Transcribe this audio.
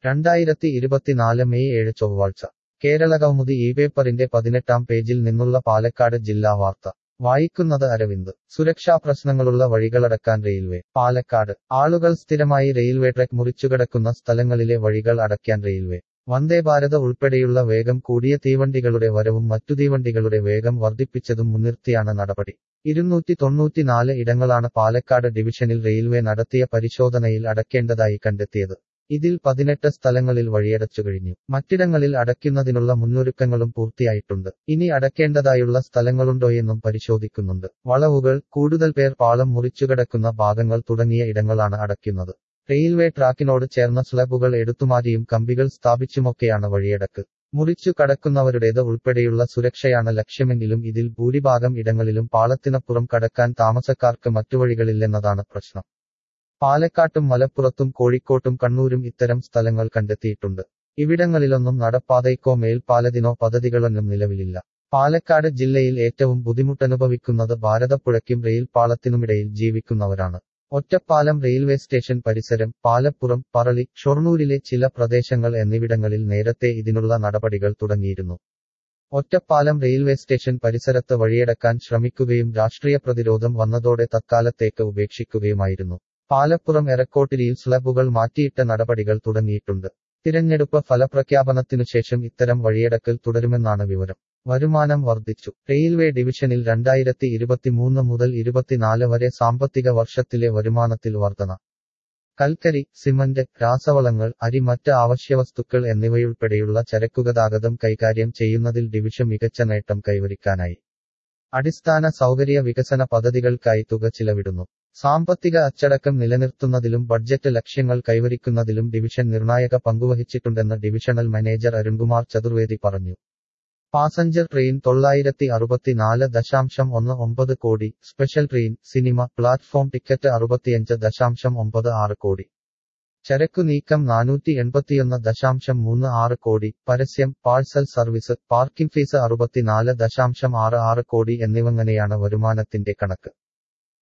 രണ്ടായിരത്തി ഇരുപത്തിനാല് മെയ് ഏഴ് ചൊവ്വാഴ്ച കേരളകൗമുദി ഈ പേപ്പറിന്റെ പതിനെട്ടാം പേജിൽ നിന്നുള്ള പാലക്കാട് ജില്ലാ വാർത്ത വായിക്കുന്നത് അരവിന്ദ് സുരക്ഷാ പ്രശ്നങ്ങളുള്ള വഴികളടക്കാൻ റെയിൽവേ പാലക്കാട് ആളുകൾ സ്ഥിരമായി റെയിൽവേ ട്രാക്ക് മുറിച്ചുകിടക്കുന്ന സ്ഥലങ്ങളിലെ വഴികൾ അടയ്ക്കാൻ റെയിൽവേ വന്ദേഭാരത ഉൾപ്പെടെയുള്ള വേഗം കൂടിയ തീവണ്ടികളുടെ വരവും മറ്റു തീവണ്ടികളുടെ വേഗം വർദ്ധിപ്പിച്ചതും മുൻനിർത്തിയാണ് നടപടി ഇരുന്നൂറ്റി തൊണ്ണൂറ്റിനാല് ഇടങ്ങളാണ് പാലക്കാട് ഡിവിഷനിൽ റെയിൽവേ നടത്തിയ പരിശോധനയിൽ അടയ്ക്കേണ്ടതായി കണ്ടെത്തിയത് ഇതിൽ പതിനെട്ട് സ്ഥലങ്ങളിൽ വഴിയടച്ചു കഴിഞ്ഞു മറ്റിടങ്ങളിൽ അടയ്ക്കുന്നതിനുള്ള മുന്നൊരുക്കങ്ങളും പൂർത്തിയായിട്ടുണ്ട് ഇനി അടയ്ക്കേണ്ടതായുള്ള സ്ഥലങ്ങളുണ്ടോയെന്നും പരിശോധിക്കുന്നുണ്ട് വളവുകൾ കൂടുതൽ പേർ പാളം മുറിച്ചുകിടക്കുന്ന ഭാഗങ്ങൾ തുടങ്ങിയ ഇടങ്ങളാണ് അടയ്ക്കുന്നത് റെയിൽവേ ട്രാക്കിനോട് ചേർന്ന സ്ലബുകൾ എടുത്തുമാറ്റിയും കമ്പികൾ സ്ഥാപിച്ചുമൊക്കെയാണ് വഴിയടക്ക് മുറിച്ചു കടക്കുന്നവരുടേത് ഉൾപ്പെടെയുള്ള സുരക്ഷയാണ് ലക്ഷ്യമെങ്കിലും ഇതിൽ ഭൂരിഭാഗം ഇടങ്ങളിലും പാളത്തിനപ്പുറം കടക്കാൻ താമസക്കാർക്ക് മറ്റു വഴികളില്ലെന്നതാണ് പ്രശ്നം പാലക്കാട്ടും മലപ്പുറത്തും കോഴിക്കോട്ടും കണ്ണൂരും ഇത്തരം സ്ഥലങ്ങൾ കണ്ടെത്തിയിട്ടുണ്ട് ഇവിടങ്ങളിലൊന്നും നടപ്പാതയ്ക്കോ മേൽപ്പാലത്തിനോ പദ്ധതികളൊന്നും നിലവിലില്ല പാലക്കാട് ജില്ലയിൽ ഏറ്റവും ബുദ്ധിമുട്ടനുഭവിക്കുന്നത് ഭാരതപ്പുഴയ്ക്കും റെയിൽ പാളത്തിനുമിടയിൽ ജീവിക്കുന്നവരാണ് ഒറ്റപ്പാലം റെയിൽവേ സ്റ്റേഷൻ പരിസരം പാലപ്പുറം പറളി ഷൊർണൂരിലെ ചില പ്രദേശങ്ങൾ എന്നിവിടങ്ങളിൽ നേരത്തെ ഇതിനുള്ള നടപടികൾ തുടങ്ങിയിരുന്നു ഒറ്റപ്പാലം റെയിൽവേ സ്റ്റേഷൻ പരിസരത്ത് വഴിയടക്കാൻ ശ്രമിക്കുകയും രാഷ്ട്രീയ പ്രതിരോധം വന്നതോടെ തത്കാലത്തേക്ക് ഉപേക്ഷിക്കുകയുമായിരുന്നു പാലപ്പുറം എറക്കോട്ടിരിയിൽ സ്ലബുകൾ മാറ്റിയിട്ട നടപടികൾ തുടങ്ങിയിട്ടുണ്ട് തിരഞ്ഞെടുപ്പ് ഫലപ്രഖ്യാപനത്തിനുശേഷം ഇത്തരം വഴിയടക്കൽ തുടരുമെന്നാണ് വിവരം വരുമാനം വർദ്ധിച്ചു റെയിൽവേ ഡിവിഷനിൽ രണ്ടായിരത്തി ഇരുപത്തിമൂന്ന് മുതൽ ഇരുപത്തിനാല് വരെ സാമ്പത്തിക വർഷത്തിലെ വരുമാനത്തിൽ വർധന കൽക്കരി സിമന്റ് രാസവളങ്ങൾ അരി മറ്റ് ആവശ്യവസ്തുക്കൾ എന്നിവയുൾപ്പെടെയുള്ള ചരക്കുഗതാഗതം കൈകാര്യം ചെയ്യുന്നതിൽ ഡിവിഷൻ മികച്ച നേട്ടം കൈവരിക്കാനായി അടിസ്ഥാന സൗകര്യ വികസന പദ്ധതികൾക്കായി തുക ചിലവിടുന്നു സാമ്പത്തിക അച്ചടക്കം നിലനിർത്തുന്നതിലും ബഡ്ജറ്റ് ലക്ഷ്യങ്ങൾ കൈവരിക്കുന്നതിലും ഡിവിഷൻ നിർണായക പങ്കുവഹിച്ചിട്ടുണ്ടെന്ന് ഡിവിഷണൽ മാനേജർ അരുൺകുമാർ ചതുർവേദി പറഞ്ഞു പാസഞ്ചർ ട്രെയിൻ തൊള്ളായിരത്തി അറുപത്തിനാല് ദശാംശം ഒന്ന് ഒമ്പത് കോടി special train cinema platform ticket അറുപത്തിയഞ്ച് ദശാംശം ഒമ്പത് ആറ് കോടി ചരക്കു നീക്കം നാനൂറ്റി എൺപത്തിയൊന്ന് ദശാംശം മൂന്ന് ആറ് കോടി പരസ്യം പാഴ്സൽ സർവീസ് പാർക്കിംഗ് ഫീസ് അറുപത്തിനാല് ദശാംശം ആറ് ആറ് കോടി എന്നിവങ്ങനെയാണ് വരുമാനത്തിന്റെ കണക്ക്